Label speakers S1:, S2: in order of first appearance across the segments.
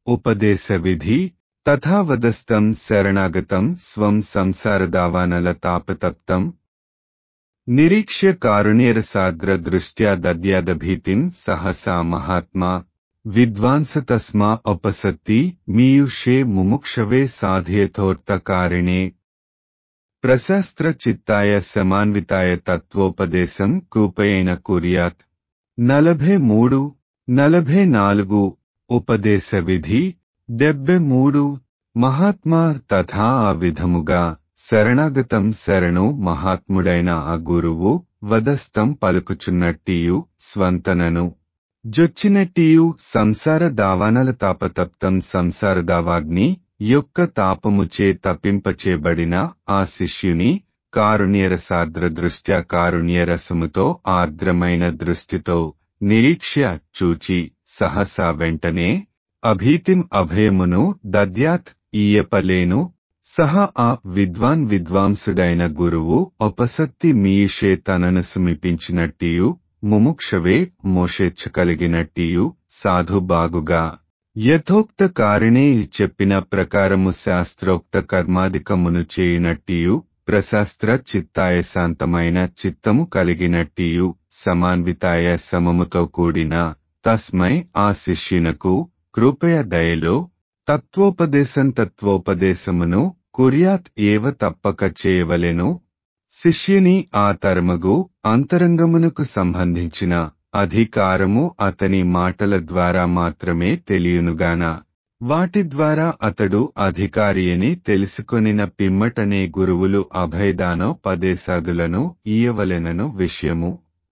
S1: ఉపదేశ విధి తథావదస్తం శరణాగతం స్వం సంసారదావానల తాపతప్తం నిరీక్ష్య కారుణ్యరసాగ్ర దృష్ట్యా దద్యాదభీతిం సహసా మహాత్మా విద్వాంస తస్మా ఉపసత్తి మీయుషే ముముక్షవే సాధయథోర్తకారిణే ప్రశస్త్ర చిత్తాయ సమాన్వితాయ తత్వోపదేశం కృపయైన కుర్యాత్ నలభై మూడు నలభై నాలుగు ఉపదేశ విధి డెబ్బై మూడు మహాత్మా తథా ఆ విధముగా శరణాగతం శరణు మహాత్ముడైన ఆ గురువు వదస్తం పలుకుచున్నట్టియు స్వంతనను జొచ్చినట్టియు సంసార దావానల తాపతప్తం సంసార దావాగ్ని యొక్క తాపముచే తప్పింపచేబడిన ఆ శిష్యుని కారుణ్యరసార్ద్ర దృష్ట్యా కారుణ్యరసముతో ఆర్ద్రమైన దృష్టితో నిరీక్ష్య చూచి సహసా వెంటనే అభీతిం అభయమును దద్యాత్ ఈయపలేను సహ ఆ విద్వాన్ విద్వాంసుడైన గురువు ఉపసక్తి మీషే తనను సుమిపించినట్టియు ముముక్షవే మోషేచ్ఛ కలిగినట్టియు సాధు బాగుగా యథోక్త కారిణే చెప్పిన ప్రకారము శాస్త్రోక్త కర్మాధికమును చేయునట్టియు ప్రశాస్త్ర చిత్తాయ శాంతమైన చిత్తము కలిగినట్టియు సమాన్వితాయ సమముతో కూడిన తస్మై ఆ శిష్యునకు కృపయ దయలో తత్వోపదేశం తత్వోపదేశమును కుర్యాత్ ఏవ తప్పక చేయవలెను శిష్యుని ఆ తరమగు అంతరంగమునకు సంబంధించిన అధికారము అతని మాటల ద్వారా మాత్రమే తెలియనుగాన వాటి ద్వారా అతడు అధికారి అని తెలుసుకొనిన పిమ్మటనే గురువులు అభయదానోపదేశాదులను ఇయ్యవలెనను విషయము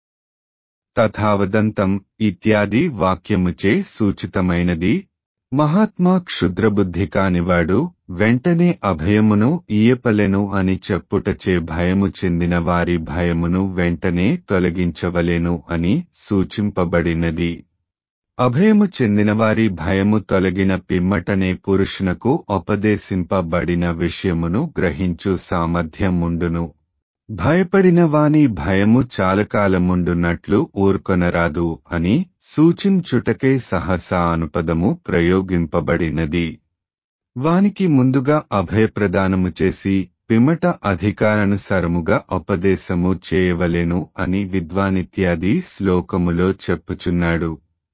S1: తథావదంతం ఇత్యాది వాక్యముచే సూచితమైనది మహాత్మా క్షుద్రబుద్ధి కానివాడు వెంటనే అభయమును ఈయపలెను అని చెప్పుటచే భయము చెందిన వారి భయమును వెంటనే తొలగించవలెను అని సూచింపబడినది అభయము చెందిన వారి భయము తొలగిన పిమ్మటనే పురుషునకు ఉపదేశింపబడిన విషయమును గ్రహించు సామర్థ్యముండును భయపడిన వాని భయము చాలకాలముండున్నట్లు ఊర్కొనరాదు అని సూచించుటకై సహసా అనుపదము ప్రయోగింపబడినది వానికి ముందుగా అభయప్రదానము చేసి పిమట అధికారానుసారముగా ఉపదేశము చేయవలెను అని విద్వానిత్యాది శ్లోకములో చెప్పుచున్నాడు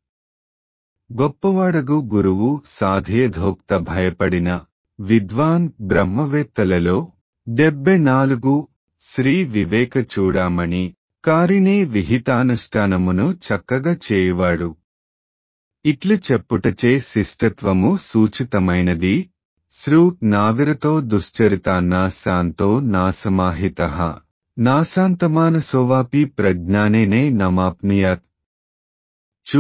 S1: గొప్పవాడగు గురువు సాధేధోక్త భయపడిన విద్వాన్ బ్రహ్మవేత్తలలో డెబ్బె నాలుగు శ్రీ వివేక చూడామణి కారినే విహితానుష్ఠానమును చక్కగా చేయువాడు ఇట్లు చెప్పుటచే శిష్టత్వము సూచితమైనది శ్రు నావిరతో దుశ్చరితాన్నా శాంతో నాసమాహిత నాశాంతమానసోవాపి ప్రజ్ఞానేనే నమాప్నియత్ చూ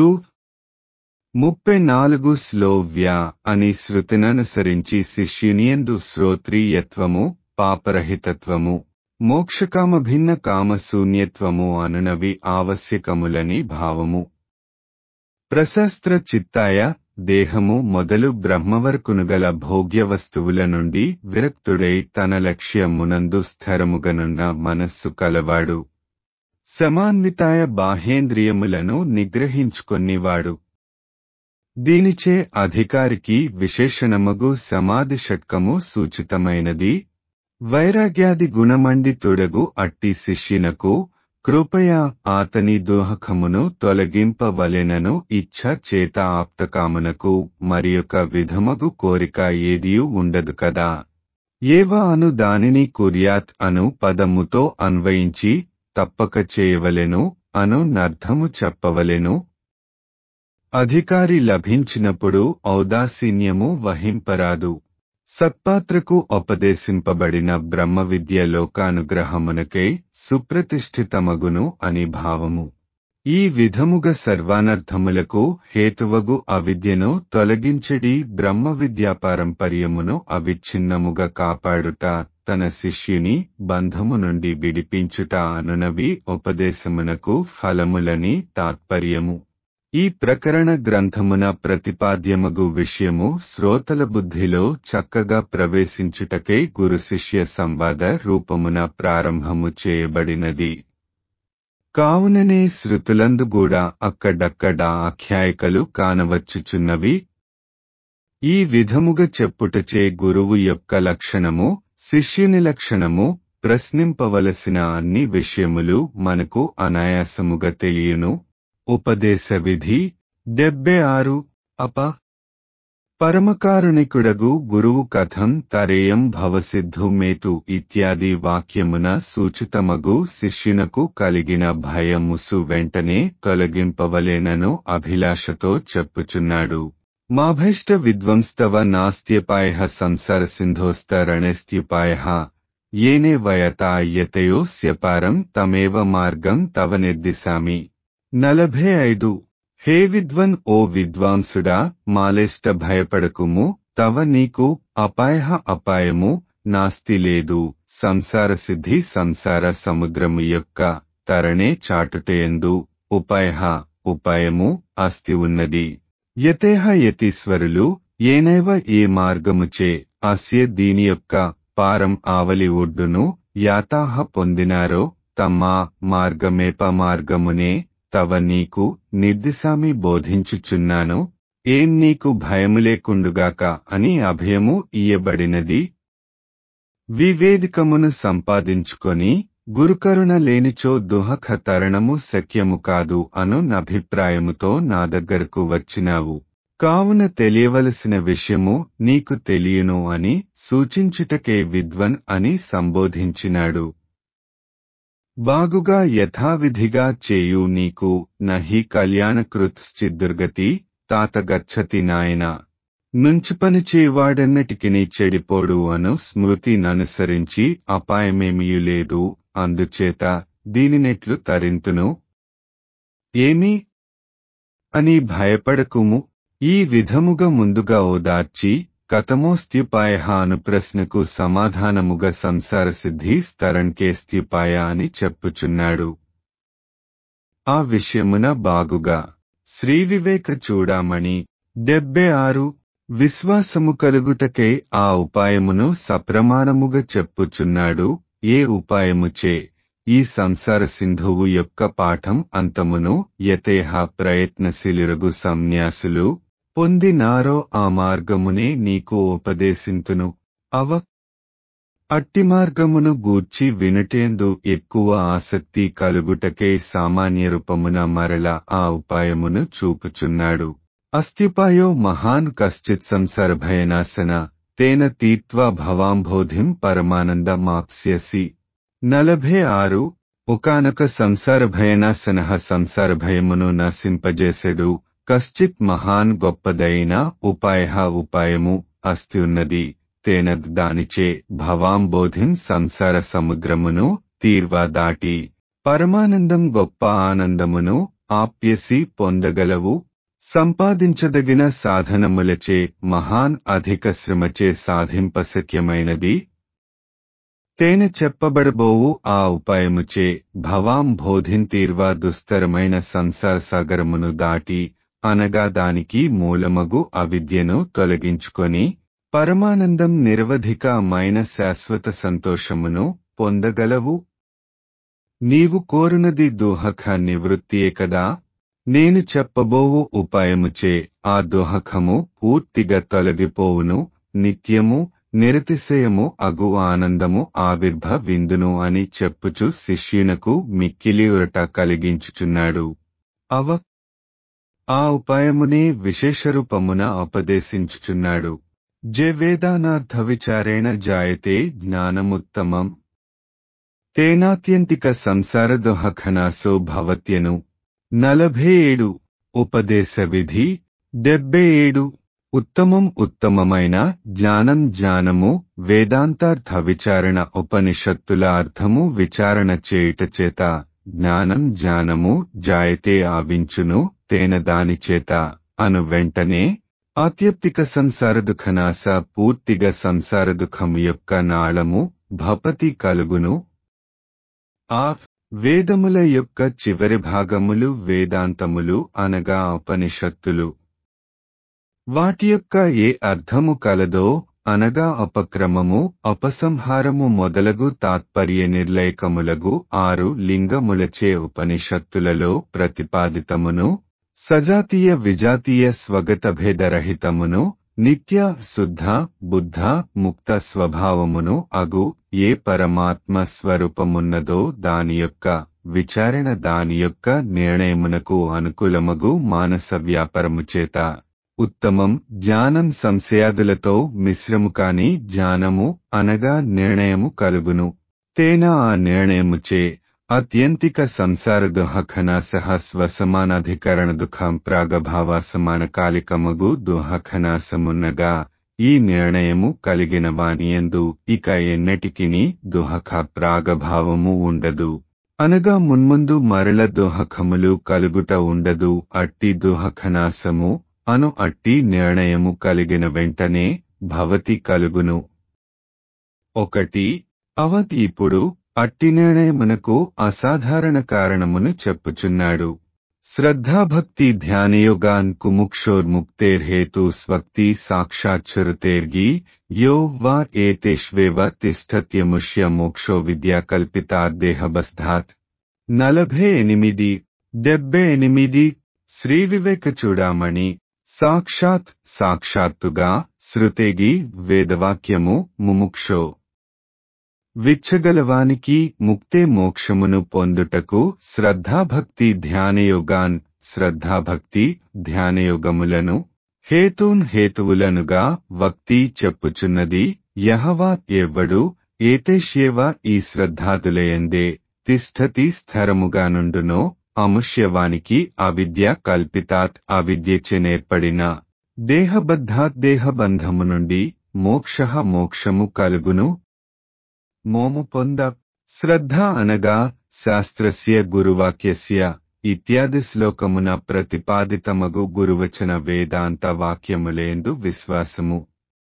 S1: ముప్పై నాలుగు శ్లోవ్య అని శృతిననుసరించి శిష్యునియందు శ్రోత్రీయత్వము పాపరహితత్వము మోక్షకామ భిన్న కామశూన్యత్వము అనునవి ఆవశ్యకములని భావము ప్రశస్త్ర చిత్తాయ దేహము మొదలు బ్రహ్మవరకునుగల భోగ్య వస్తువుల నుండి విరక్తుడై తన లక్ష్యమునందు స్థిరముగనున్న మనస్సు కలవాడు సమాన్వితాయ బాహేంద్రియములను నిగ్రహించుకొన్నివాడు దీనిచే అధికారికి విశేషణమగు సమాధి షట్కము సూచితమైనది వైరాగ్యాది గుణమండితుడగు అట్టి శిష్యునకు కృపయ ఆతని దోహకమును తొలగింపవలెనను ఇచ్ఛ చేత ఆప్తకామునకు మరియొక విధమగు కోరిక ఏదియూ ఉండదు కదా ఏవ అను దానిని కుర్యాత్ అను పదముతో అన్వయించి తప్పక చేయవలెను అను నర్థము చెప్పవలెను అధికారి లభించినప్పుడు ఔదాసీన్యము వహింపరాదు సత్పాత్రకు ఉపదేశింపబడిన బ్రహ్మ విద్య లోకానుగ్రహమునకై సుప్రతిష్ఠితమగును అని భావము ఈ విధముగ సర్వానర్థములకు హేతువగు అవిద్యను తొలగించడి బ్రహ్మ విద్యాపారంపర్యమును అవిచ్ఛిన్నముగా కాపాడుట తన శిష్యుని బంధము నుండి విడిపించుట అనునవి ఉపదేశమునకు ఫలములని తాత్పర్యము ఈ ప్రకరణ గ్రంథమున ప్రతిపాద్యమగు విషయము శ్రోతల బుద్ధిలో చక్కగా ప్రవేశించుటకై గురు శిష్య సంవాద రూపమున ప్రారంభము చేయబడినది కావుననే శృతులందు కూడా అక్కడక్కడ ఆఖ్యాయికలు కానవచ్చుచున్నవి ఈ విధముగా చెప్పుటచే గురువు యొక్క లక్షణము శిష్యుని లక్షణము ప్రశ్నింపవలసిన అన్ని విషయములు మనకు అనాయాసముగా తెలియను ఉపదేశ విధి డెబ్బై ఆరు అప పరమకారుణికుడగు గురువు కథం తరేయం భవసిద్ధు మేతు ఇత్యాది వాక్యమున సూచితమగు శిష్యునకు కలిగిన భయముసు వెంటనే తొలగింపవలేనను అభిలాషతో చెప్పుచున్నాడు మాభైష్ట విద్వంస్తవ నాస్త్యపాయ సంసార సింధోస్తరణస్త్యుపాయ ఏనే వయతాయతయో స్యపారం తమేవ మార్గం తవ నిర్దిశామి నలభై ఐదు హే విద్వన్ ఓ విద్వాంసుడా మాలేష్ట భయపడకుము తవ నీకు అపాయ అపాయము నాస్తి లేదు సంసార సిద్ధి సంసార సముద్రము యొక్క తరణే చాటుటయందు ఉపాయ ఉపాయము అస్తి ఉన్నది యతేహ యతీశ్వరులు ఏనైవ ఏ మార్గముచే అస్య దీని యొక్క పారం ఆవలి ఒడ్డును యాతాహ పొందినారో తమ్మా మార్గమేప మార్గమునే తవ నీకు నిర్దిశామి బోధించుచున్నాను ఏం నీకు భయము లేకుండుగాక అని అభయము ఇయ్యబడినది వివేదికమును సంపాదించుకొని గురుకరుణ లేనిచో దుహఖ తరణము శక్యము కాదు అను నభిప్రాయముతో నా దగ్గరకు వచ్చినావు కావున తెలియవలసిన విషయము నీకు తెలియను అని సూచించుటకే విద్వన్ అని సంబోధించినాడు బాగుగా యథావిధిగా చేయు నీకు నహి కళ్యాణకృత్శ్చిద్దుర్గతి తాత గచ్చతి నాయన నుంచి పని చేయవాడన్నటికిని చెడిపోడు అను స్మృతిననుసరించి అపాయమేమీ లేదు అందుచేత దీనినెట్లు తరింతును ఏమి అని భయపడకుము ఈ విధముగా ముందుగా ఓదార్చి కథమోస్త్యుపాయ అను ప్రశ్నకు సమాధానముగా సంసార సిద్ధి స్తరణ్కేస్త్యుపాయ అని చెప్పుచున్నాడు ఆ విషయమున బాగుగా శ్రీ వివేక చూడామణి డెబ్బై ఆరు విశ్వాసము కలుగుటకై ఆ ఉపాయమును సప్రమాణముగా చెప్పుచున్నాడు ఏ ఉపాయముచే ఈ సంసార సింధువు యొక్క పాఠం అంతమును యతేహ ప్రయత్నశీలురగు సన్యాసులు పొందినారో ఆ మార్గమునే నీకు ఉపదేశింతును అవ అట్టి మార్గమును గూర్చి వినుటేందు ఎక్కువ ఆసక్తి కలుగుటకే సామాన్య రూపమున మరల ఆ ఉపాయమును చూపుచున్నాడు అస్త్యుపాయో మహాన్ కశ్చిత్ సంసర్భయనాసన తేన తీత్వా భవాంబోధిం పరమానందమాప్స్యసి నలభై ఆరు ఒకనొక సంసార భయనాశన సంసార భయమును నశింపజేసెడు కశ్చిత్ మహాన్ గొప్పదైన ఉపాయ ఉపాయము అస్తి ఉన్నది తేన దానిచే భవాంబోధిం సంసార సముద్రమును తీర్వా దాటి పరమానందం గొప్ప ఆనందమును ఆప్యసి పొందగలవు సంపాదించదగిన సాధనములచే మహాన్ అధిక శ్రమచే సాధింపశక్యమైనది తేనె చెప్పబడబోవు ఆ ఉపాయముచే భవాం బోధింతీర్వా దుస్తరమైన సంసార సాగరమును దాటి అనగా దానికి మూలమగు అవిద్యను తొలగించుకొని పరమానందం నిరవధికమైన శాశ్వత సంతోషమును పొందగలవు నీవు కోరునది దోహక నివృత్తియే కదా నేను చెప్పబోవు ఉపాయముచే ఆ దోహకము పూర్తిగా తొలగిపోవును నిత్యము నిరతిశయము అగు ఆనందము ఆవిర్భవిందును అని చెప్పుచు శిష్యునకు మిక్కిలి ఉరట కలిగించుచున్నాడు అవ ఆ ఉపాయమునే విశేషరూపమున ఉపదేశించుచున్నాడు జే వేదానార్థ విచారేణ జాయతే జ్ఞానముత్తమం తేనాత్యంతిక సంసార దోహఖనాసో భవత్యను నలభై ఏడు ఉపదేశ విధి డెబ్బై ఏడు ఉత్తమం ఉత్తమమైన జ్ఞానం జ్ఞానము వేదాంతార్థ విచారణ ఉపనిషత్తుల అర్థము విచారణ చేయుట చేత జ్ఞానం జ్ఞానము జాయతే ఆవించును తేన దానిచేత అను వెంటనే ఆత్యప్తిక సంసార దుఃఖనాశ పూర్తిగా సంసార దుఃఖము యొక్క నాళము భపతి కలుగును ఆ వేదముల యొక్క చివరి భాగములు వేదాంతములు అనగా ఉపనిషత్తులు వాటి యొక్క ఏ అర్థము కలదో అనగా అపక్రమము అపసంహారము మొదలగు తాత్పర్య నిర్లయకములగు ఆరు లింగములచే ఉపనిషత్తులలో ప్రతిపాదితమును సజాతీయ విజాతీయ స్వగత భేదరహితమును నిత్య శుద్ధ బుద్ధ ముక్త స్వభావమును అగు ఏ పరమాత్మ స్వరూపమున్నదో దాని యొక్క విచారణ దాని యొక్క నిర్ణయమునకు అనుకూలమగు మానస వ్యాపారము చేత ఉత్తమం జ్ఞానం సంశయాదులతో మిశ్రము కాని జ్ఞానము అనగా నిర్ణయము కలుగును తేన ఆ నిర్ణయముచే అత్యంతిక సంసార దుఃఖనాశ స్వసమానాధికరణ దుఃఖం ప్రాగభావ సమాన కాలికమగు దుఃఖనాశమున్నగా ఈ నిర్ణయము కలిగిన వానియందు ఇక ఎన్నటికిని దుఃఖ ప్రాగభావము ఉండదు అనగా మున్ముందు మరల దుఃఖములు కలుగుట ఉండదు అట్టి దుఃఖనాశము అను అట్టి నిర్ణయము కలిగిన వెంటనే భవతి కలుగును ఒకటి అవతి ఇప్పుడు అట్టి నిర్ణయమునకు అసాధారణ కారణమును చెప్పుచున్నాడు శ్రద్ధాభక్తి ధ్యానయోగాన్ కుముక్షోర్ముక్తేర్హేతు స్వక్తి సాక్షాచ్చరుతేర్గి యో వా ఏతేష్వేవ తిష్టత్యముష్య మోక్షో విద్యా కల్పితార్దేహబస్థాత్ నలభై ఎనిమిది డెబ్బై ఎనిమిది శ్రీ వివేక చూడామణి సాక్షాత్ సాక్షాత్తుగా శృతేగి వేదవాక్యము ముముక్షో విచ్చగలవానికి ముక్తే మోక్షమును పొందుటకు శ్రద్ధాభక్తి ధ్యానయోగాన్ శ్రద్ధాభక్తి ధ్యానయోగములను హేతూన్ హేతువులనుగా వక్తి చెప్పుచున్నది యహవా ఎవ్వడు ఏతేష్యేవ ఈ శ్రద్ధాదులయందే తిష్టతి స్థిరముగానుండునో అముష్యవానికి అవిద్య కల్పితాత్ అవిద్యచే నేర్పడిన దేహబద్ధాత్ దేహబంధము నుండి మోక్ష మోక్షము కలుగును మోము పొంద శ్రద్ధ అనగా శాస్త్రస్య గురువాక్యస్య ఇత్యాది శ్లోకమున ప్రతిపాదితమగు గురువచన వేదాంత వాక్యములేందు విశ్వాసము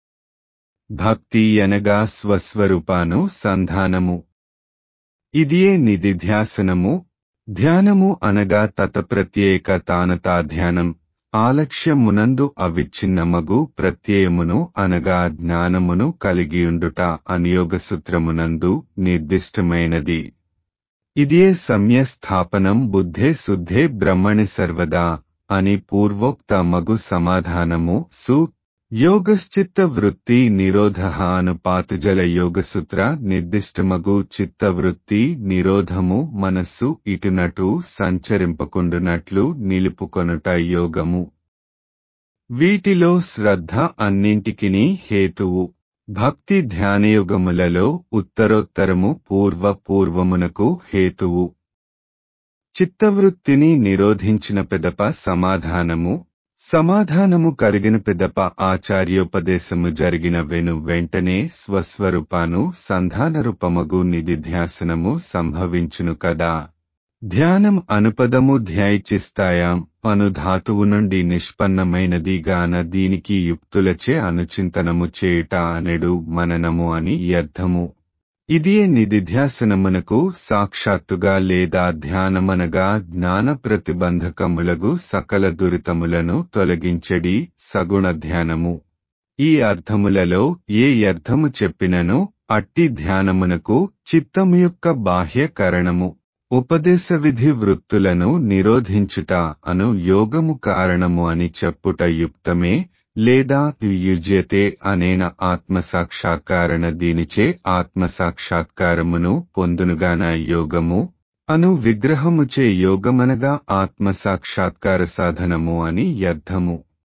S1: భక్తి అనగా స్వస్వరూపాను సంధానము ఇదియే నిధిధ్యాసనము ధ్యానము అనగా తతప్రత్యేక తానతా ధ్యానం ఆలక్ష్యమునందు అవిచ్ఛిన్నమగు ప్రత్యయమును అనగా జ్ఞానమును కలిగియుండుట అనియోగ సూత్రమునందు నిర్దిష్టమైనది ఇదే సమ్యస్థాపనం బుద్ధే శుద్ధే బ్రహ్మణి సర్వదా అని పూర్వోక్త మగు సమాధానము సు యోగశ్చిత్త వృత్తి నిరోధ అనుపాతుజల యోగసూత్ర నిర్దిష్టమగు చిత్తవృత్తి నిరోధము మనస్సు ఇటునటు సంచరింపకుండునట్లు నిలుపుకొనుట యోగము వీటిలో శ్రద్ధ అన్నింటికిని హేతువు భక్తి ధ్యానయోగములలో ఉత్తరోత్తరము పూర్వ పూర్వమునకు హేతువు చిత్తవృత్తిని నిరోధించిన పెదప సమాధానము సమాధానము కరిగిన పిదప ఆచార్యోపదేశము జరిగిన వెను వెంటనే స్వస్వరూపాను సంధానరూపమగు నిధిధ్యాసనము సంభవించును కదా ధ్యానం అనుపదము ధ్యాయిచిస్తాయాం అను ధాతువు నుండి నిష్పన్నమైనది గాన దీనికి యుక్తులచే అనుచింతనము చేయుట అనెడు మననము అని అర్థము ఇదియే నిధిధ్యాసనమునకు సాక్షాత్తుగా లేదా ధ్యానమనగా జ్ఞాన ప్రతిబంధకములగు సకల దురితములను తొలగించెడి సగుణ ధ్యానము ఈ అర్థములలో ఏ అర్థము చెప్పినను అట్టి ధ్యానమునకు చిత్తము యొక్క బాహ్య కరణము ఉపదేశ విధి వృత్తులను నిరోధించుట అను యోగము కారణము అని చెప్పుట యుక్తమే లేదా యుజ్యతే అనేన ఆత్మసాక్షాత్కారణ దీనిచే ఆత్మసాక్షాత్కారమును పొందునుగాన యోగము అను విగ్రహముచే యోగమనగా ఆత్మసాక్షాత్కార సాధనము అని అర్థము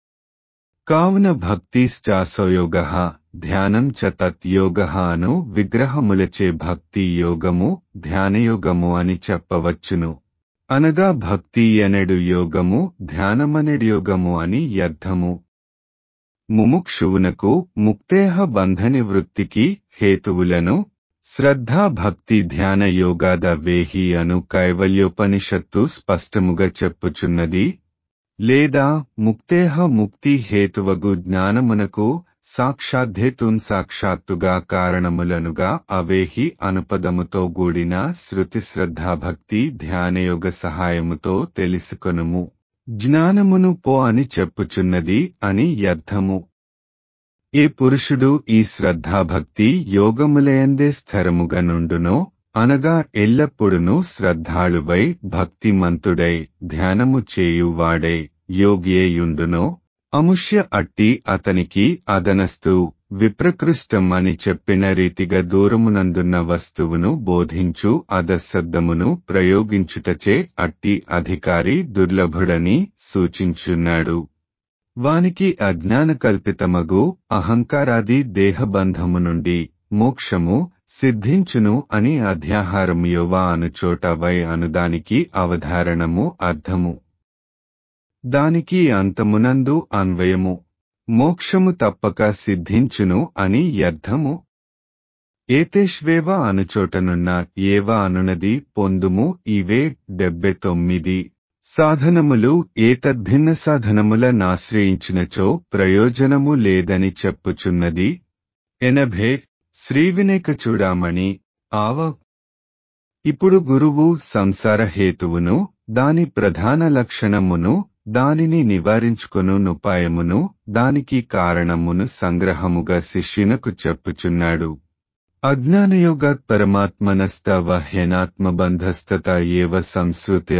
S1: కావున భక్తిశ్చాసోయోగ ధ్యానం చ తత్యోగ అను విగ్రహములచే భక్తి యోగము ధ్యానయోగము అని చెప్పవచ్చును అనగా భక్తి అనెడు యోగము ధ్యానమనెడు యోగము అని అర్థము ముముక్షువునకు ముక్తేహ బంధని వృత్తికి హేతువులను శ్రద్ధా భక్తి ధ్యాన యోగాద వేహి అను కైవల్యోపనిషత్తు స్పష్టముగా చెప్పుచున్నది లేదా ముక్తేహ ముక్తి హేతువగు జ్ఞానమునకు సాక్షాద్ధేతున్ సాక్షాత్తుగా కారణములనుగా అవేహి అనుపదముతో కూడిన శృతి శ్రద్ధాభక్తి ధ్యానయోగ సహాయముతో తెలుసుకొనుము జ్ఞానమును పో అని చెప్పుచున్నది అని అర్థము ఏ పురుషుడు ఈ శ్రద్ధాభక్తి యోగములయందే స్థిరముగా నుండునో అనగా ఎల్లప్పుడునూ శ్రద్ధాళువై భక్తిమంతుడై ధ్యానము చేయువాడై యోగియేయుండునో అముష్య అట్టి అతనికి అదనస్తు విప్రకృష్టం అని చెప్పిన రీతిగా దూరమునందున్న వస్తువును బోధించు అదశబ్దమును ప్రయోగించుటచే అట్టి అధికారి దుర్లభుడని సూచించున్నాడు వానికి అజ్ఞాన కల్పితమగు అహంకారాది దేహబంధము నుండి మోక్షము సిద్ధించును అని అధ్యాహారము యోవా అనుచోట వై అనుదానికి అవధారణము అర్థము దానికి అంతమునందు అన్వయము మోక్షము తప్పక సిద్ధించును అని అర్థము ఏతేష్వేవ అనుచోటనున్న ఏవ అనునది పొందుము ఇవే డెబ్బె తొమ్మిది సాధనములు ఏతద్భిన్న సాధనముల నాశ్రయించినచో ప్రయోజనము లేదని చెప్పుచున్నది ఎనభే శ్రీవినేక చూడామణి ఆవ ఇప్పుడు గురువు సంసార హేతువును దాని ప్రధాన లక్షణమును దానిని నివారించుకును నుపాయమును దానికి కారణమును సంగ్రహముగా శిష్యునకు చెప్పుచున్నాడు అజ్ఞానయోగాత్ పరమాత్మనస్తవ హ్యనాత్మబంధస్తత ఏవ సంశ్రుత్య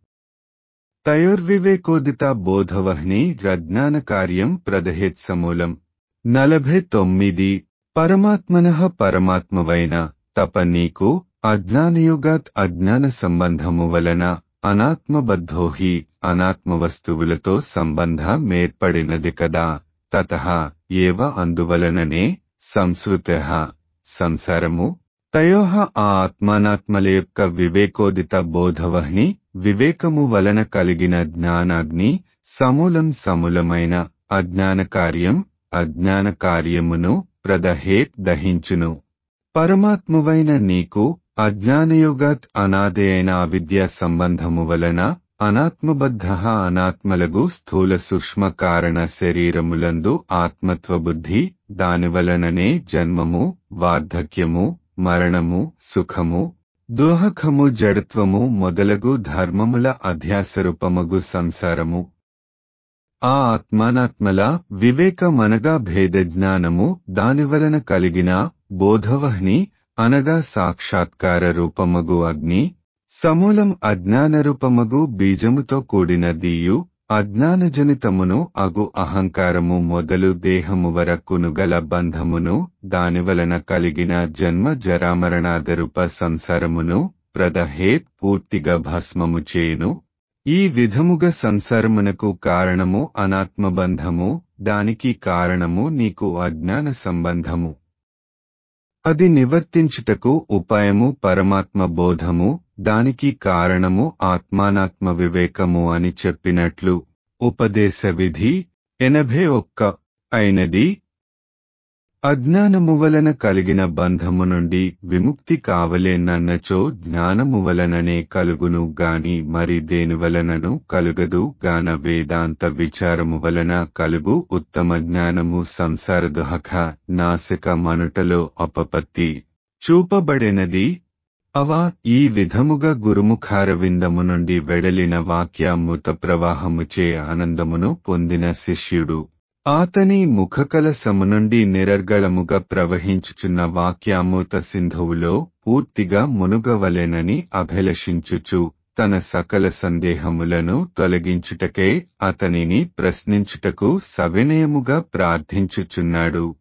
S1: తయోర్వివేకోదిత బోధవహ్ని రజ్ఞాన కార్యం ప్రదహేత్సమూలం నలభై తొమ్మిది పరమాత్మన పరమాత్మవైన తప నీకు అజ్ఞానయుగాత్ అజ్ఞాన సంబంధము వలన అనాత్మబద్ధోహి అనాత్మ వస్తువులతో సంబంధమేర్పడినది కదా తత ఏవ అందువలననే సంస్కృత సంసారము తయోహ ఆ ఆత్మానాత్మల యొక్క వివేకోదిత బోధవహ్ని వివేకము వలన కలిగిన జ్ఞానాగ్ని సమూలం సమూలమైన అజ్ఞాన కార్యం అజ్ఞాన కార్యమును ప్రదహేత్ దహించును పరమాత్మువైన నీకు అజ్ఞానయుగాత్ అనాది అయిన అవిద్యా సంబంధము వలన అనాత్మబద్ధ అనాత్మలగు స్థూల సూక్ష్మ కారణ శరీరములందు ఆత్మత్వబుద్ధి దానివలననే జన్మము వార్ధక్యము మరణము సుఖము దోహకము జడత్వము మొదలగు ధర్మముల అధ్యాసరూపమగు సంసారము ఆ ఆత్మానాత్మల వివేకమనగా భేద జ్ఞానము దానివలన కలిగిన బోధవహ్ని అనగా సాక్షాత్కార రూపమగు అగ్ని సమూలం అజ్ఞాన రూపమగు బీజముతో కూడిన దీయు అజ్ఞానజనితమును అగు అహంకారము మొదలు దేహము వరకును గల బంధమును దానివలన కలిగిన జన్మ జరామరణాదరూప సంసారమును ప్రదహేత్ పూర్తిగా భస్మము చేయును ఈ విధముగా సంసారమునకు కారణము అనాత్మబంధము దానికి కారణము నీకు అజ్ఞాన సంబంధము అది నివర్తించుటకు ఉపాయము పరమాత్మ బోధము దానికి కారణము ఆత్మానాత్మ వివేకము అని చెప్పినట్లు ఉపదేశ విధి ఎనభై ఒక్క అయినది అజ్ఞానము వలన కలిగిన బంధము నుండి విముక్తి కావలేనన్నచో జ్ఞానము వలననే కలుగును గాని మరి దేనివలనను కలుగదు గాన వేదాంత విచారము వలన కలుగు ఉత్తమ జ్ఞానము సంసార దుహక నాసిక మనుటలో అపపత్తి చూపబడినది అవా ఈ విధముగా గురుముఖారవిందము నుండి వెడలిన వాక్యామృత ప్రవాహముచే ఆనందమును పొందిన శిష్యుడు ఆతని ముఖకలసము నుండి నిరర్గళముగా ప్రవహించుచున్న వాక్యామృత సింధువులో పూర్తిగా మునుగవలెనని అభిలషించుచు తన సకల సందేహములను తొలగించుటకే అతనిని ప్రశ్నించుటకు సవినయముగా ప్రార్థించుచున్నాడు